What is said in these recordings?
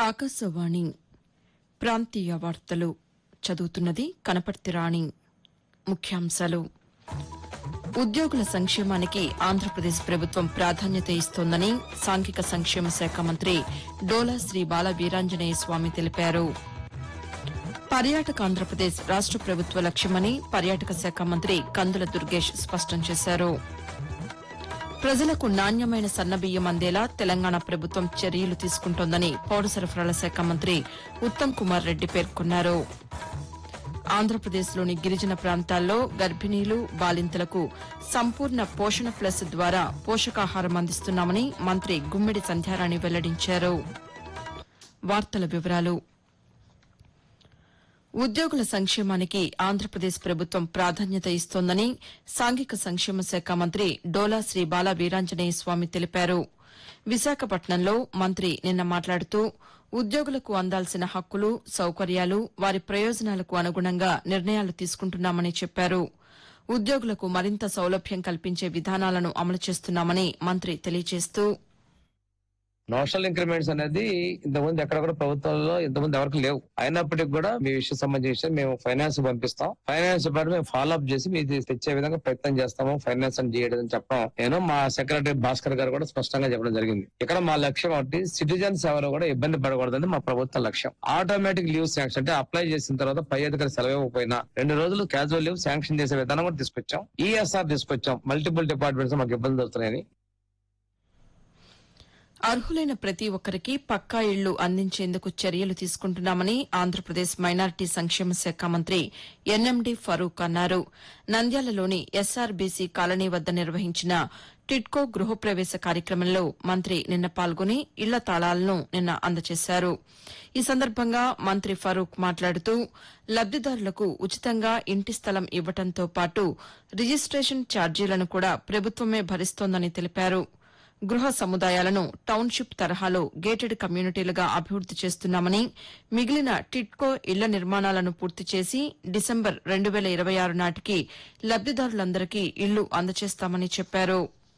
ఆకాశవాణి ప్రాంతీయ వార్తలు చదువుతున్నది కనపర్తి రాణి ముఖ్యాంశాలు ఉద్యోగుల సంక్షేమానికి ఆంధ్రప్రదేశ్ ప్రభుత్వం ప్రాధాన్యత ఇస్తోందని సాంఘిక సంక్షేమ శాఖ మంత్రి డోలా శ్రీ బాల వీరాంజనేయ స్వామి తెలిపారు పర్యాటక ఆంధ్రప్రదేశ్ రాష్ట ప్రభుత్వ లక్ష్యమని పర్యాటక శాఖ మంత్రి కందుల దుర్గేష్ స్పష్టం చేశారు ప్రజలకు నాణ్యమైన సన్నబియ్యం అందేలా తెలంగాణ ప్రభుత్వం చర్యలు తీసుకుంటోందని పౌర సరఫరాల శాఖ మంత్రి ఉత్తమ్ కుమార్ రెడ్డి పేర్కొన్నారు ఆంధ్రప్రదేశ్లోని గిరిజన ప్రాంతాల్లో గర్భిణీలు బాలింతలకు సంపూర్ణ పోషణ ప్లస్ ద్వారా పోషకాహారం అందిస్తున్నామని మంత్రి గుమ్మిడి సంధ్యారాణి వెల్లడించారు వార్తల వివరాలు ఉద్యోగుల సంక్షేమానికి ఆంధ్రప్రదేశ్ ప్రభుత్వం ప్రాధాన్యత ఇస్తోందని సాంఘిక సంక్షేమ శాఖ మంత్రి డోలా శ్రీ బాల వీరాంజనేయ స్వామి తెలిపారు విశాఖపట్నంలో మంత్రి నిన్న మాట్లాడుతూ ఉద్యోగులకు అందాల్సిన హక్కులు సౌకర్యాలు వారి ప్రయోజనాలకు అనుగుణంగా నిర్ణయాలు తీసుకుంటున్నామని చెప్పారు ఉద్యోగులకు మరింత సౌలభ్యం కల్పించే విధానాలను అమలు చేస్తున్నామని మంత్రి తెలియజేస్తూ నోషనల్ ఇంక్రిమెంట్స్ అనేది ఇంతకుముందు ఎక్కడ కూడా ప్రభుత్వంలో ఇంతకుముందు ఎవరికి లేవు అయినప్పటికీ కూడా మీ విషయం సంబంధించి మేము ఫైనాన్స్ పంపిస్తాం ఫైనాన్స్ డిపార్ట్మెంట్ మేము ఫాలో అప్ చేసి మీకు తెచ్చే విధంగా ప్రయత్నం చేస్తాము ఫైనాన్స్ అని చేయడం అని చెప్పడం నేను మా సెక్రటరీ భాస్కర్ గారు కూడా స్పష్టంగా చెప్పడం జరిగింది ఇక్కడ మా లక్ష్యం ఒకటి సిటిజన్స్ ఎవరు కూడా ఇబ్బంది పడకూడదని మా ప్రభుత్వ లక్ష్యం ఆటోమేటిక్ లీవ్ శాంక్షన్ అంటే అప్లై చేసిన తర్వాత పై అధికారి సెలవు ఇవ్వకపోయినా రెండు రోజులు క్యాజువల్ లీవ్ శాంక్షన్ చేసే విధానం కూడా తీసుకొచ్చాం ఈఎస్ఆర్ తీసుకొచ్చాం మల్టిపుల్ డిపార్ట్మెంట్స్ మాకు ఇబ్బంది అవుతున్నాయని అర్హులైన ప్రతి ఒక్కరికి పక్కా ఇళ్లు అందించేందుకు చర్యలు తీసుకుంటున్నామని ఆంధ్రప్రదేశ్ మైనారిటీ సంక్షేమ శాఖ మంత్రి ఎన్ఎండి ఫరూక్ అన్నారు నంద్యాలలోని ఎస్ఆర్బీసీ కాలనీ వద్ద నిర్వహించిన టిడ్కో గృహప్రవేశ కార్యక్రమంలో మంత్రి నిన్న పాల్గొని ఇళ్ల తాళాలను నిన్న అందజేశారు ఈ సందర్భంగా మంత్రి ఫరూక్ మాట్లాడుతూ లబ్దిదారులకు ఉచితంగా ఇంటి స్థలం ఇవ్వడంతో పాటు రిజిస్టేషన్ ఛార్జీలను కూడా ప్రభుత్వమే భరిస్తోందని తెలిపారు గృహ సముదాయాలను టౌన్షిప్ తరహాలో గేటెడ్ కమ్యూనిటీలుగా అభివృద్ది చేస్తున్నామని మిగిలిన టిట్కో ఇళ్ల నిర్మాణాలను పూర్తి చేసి డిసెంబర్ రెండు వేల ఇరవై ఆరు నాటికి లబ్దిదారులందరికీ ఇళ్లు అందజేస్తామని చెప్పారు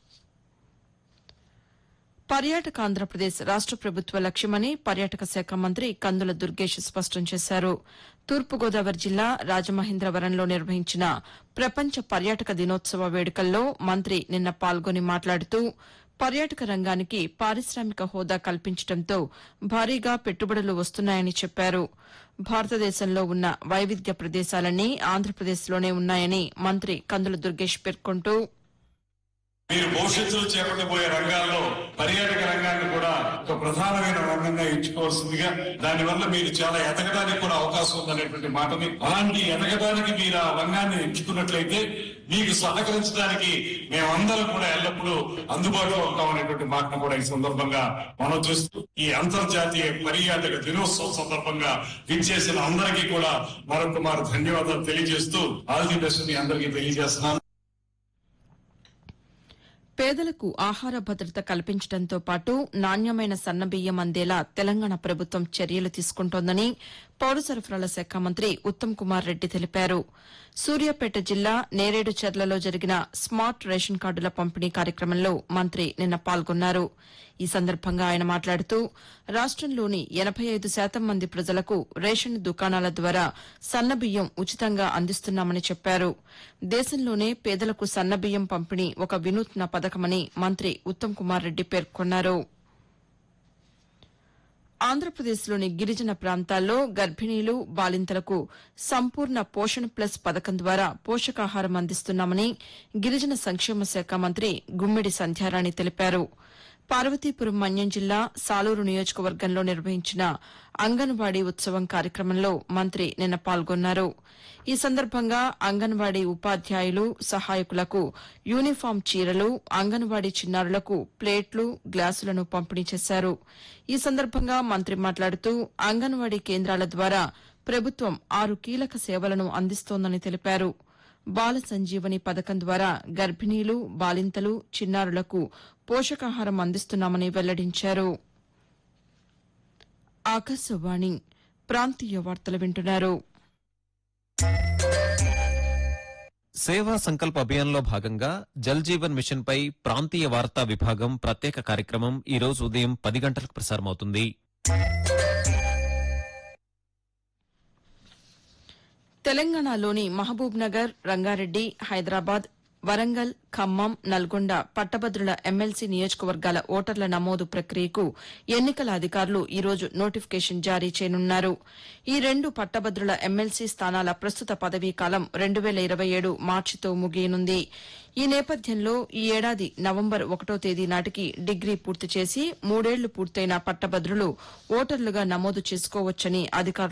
పర్యాటక ఆంధ్రప్రదేశ్ రాష్ట ప్రభుత్వ లక్ష్యమని పర్యాటక శాఖ మంత్రి కందుల దుర్గేష్ స్పష్టం చేశారు తూర్పుగోదావరి జిల్లా రాజమహేంద్రవరంలో నిర్వహించిన ప్రపంచ పర్యాటక దినోత్సవ వేడుకల్లో మంత్రి నిన్న పాల్గొని మాట్లాడుతూ పర్యాటక రంగానికి పారిశ్రామిక హోదా కల్పించడంతో భారీగా పెట్టుబడులు వస్తున్నాయని చెప్పారు భారతదేశంలో ఉన్న వైవిధ్య ప్రదేశాలన్నీ ఆంధ్రప్రదేశ్లోనే ఉన్నాయని మంత్రి కందుల దుర్గేష్ పేర్కొంటూ మీరు భవిష్యత్తులో చేపట్టబోయే రంగాల్లో పర్యాటక రంగాన్ని కూడా ఒక ప్రధానమైన రంగంగా ఎంచుకోవాల్సిందిగా దానివల్ల మీరు చాలా ఎదగడానికి కూడా అవకాశం ఉందనేటువంటి మాటని అలాంటి ఎదగడానికి మీరు ఆ రంగాన్ని ఎంచుకున్నట్లయితే మీకు సహకరించడానికి మేమందరం కూడా ఎల్లప్పుడూ అందుబాటులో ఉంటాం అనేటువంటి మాటను కూడా ఈ సందర్భంగా మనం చూస్తూ ఈ అంతర్జాతీయ పర్యాటక దినోత్సవం సందర్భంగా విచ్చేసిన అందరికీ కూడా మరొక మారు ధన్యవాదాలు తెలియజేస్తూ ఆల్ ది బెస్ట్ మీ అందరికీ తెలియజేస్తున్నాను పేదలకు ఆహార భద్రత కల్పించడంతో పాటు నాణ్యమైన సన్నబియ్యం అందేలా తెలంగాణ ప్రభుత్వం చర్యలు తీసుకుంటోందని పౌర సరఫరాల శాఖ మంత్రి ఉత్తమ్ కుమార్ రెడ్డి తెలిపారు సూర్యాపేట జిల్లా నేరేడు చెర్లలో జరిగిన స్మార్ట్ రేషన్ కార్డుల పంపిణీ కార్యక్రమంలో మంత్రి నిన్న పాల్గొన్నారు ఈ సందర్భంగా ఆయన మాట్లాడుతూ రాష్టంలోని ఎనబై ఐదు శాతం మంది ప్రజలకు రేషన్ దుకాణాల ద్వారా సన్నబియ్యం ఉచితంగా అందిస్తున్నామని చెప్పారు దేశంలోనే పేదలకు సన్నబియ్యం పంపిణీ ఒక వినూత్న పథకమని మంత్రి ఉత్తమ్ కుమార్ రెడ్డి పేర్కొన్నారు ఆంధ్రప్రదేశ్లోని గిరిజన ప్రాంతాల్లో గర్భిణీలు బాలింతలకు సంపూర్ణ పోషణ్ ప్లస్ పథకం ద్వారా పోషకాహారం అందిస్తున్నామని గిరిజన సంక్షేమ శాఖ మంత్రి గుమ్మిడి సంధ్యారాణి తెలిపారు పార్వతీపురం మన్యం జిల్లా సాలూరు నియోజకవర్గంలో నిర్వహించిన అంగన్వాడీ ఉత్సవం కార్యక్రమంలో మంత్రి నిన్న పాల్గొన్నారు ఈ సందర్భంగా అంగన్వాడీ ఉపాధ్యాయులు సహాయకులకు యూనిఫామ్ చీరలు అంగన్వాడీ చిన్నారులకు ప్లేట్లు గ్లాసులను పంపిణీ చేశారు ఈ సందర్భంగా మంత్రి మాట్లాడుతూ అంగన్వాడీ కేంద్రాల ద్వారా ప్రభుత్వం ఆరు కీలక సేవలను అందిస్తోందని తెలిపారు బాల సంజీవని పథకం ద్వారా గర్భిణీలు బాలింతలు చిన్నారులకు పోషకాహారం అందిస్తున్నామని వెల్లడించారు ఆకాశవాణి ప్రాంతీయ వార్తలు వింటున్నారు సేవా సంకల్ప అభియాన్లో భాగంగా జల్ జీవన్ మిషన్ పై ప్రాంతీయ వార్తా విభాగం ప్రత్యేక కార్యక్రమం ఈ రోజు ఉదయం పది గంటలకు ప్రసారమవుతుంది తెలంగాణలోని మహబూబ్ నగర్ రంగారెడ్డి హైదరాబాద్ వరంగల్ ఖమ్మం నల్గొండ పట్టభద్రుల ఎమ్మెల్సీ నియోజకవర్గాల ఓటర్ల నమోదు ప్రక్రియకు ఎన్నికల అధికారులు ఈ రోజు నోటిఫికేషన్ జారీ చేయనున్నారు ఈ రెండు పట్టభద్రుల ఎమ్మెల్సీ స్థానాల ప్రస్తుత పదవీకాలం రెండు వేల ఇరవై ఏడు మార్చితో ముగియనుంది ఈ నేపథ్యంలో ఈ ఏడాది నవంబర్ ఒకటో తేదీ నాటికి డిగ్రీ పూర్తి చేసి మూడేళ్లు పూర్తయిన పట్టభద్రులు ఓటర్లుగా నమోదు చేసుకోవచ్చని అధికారులు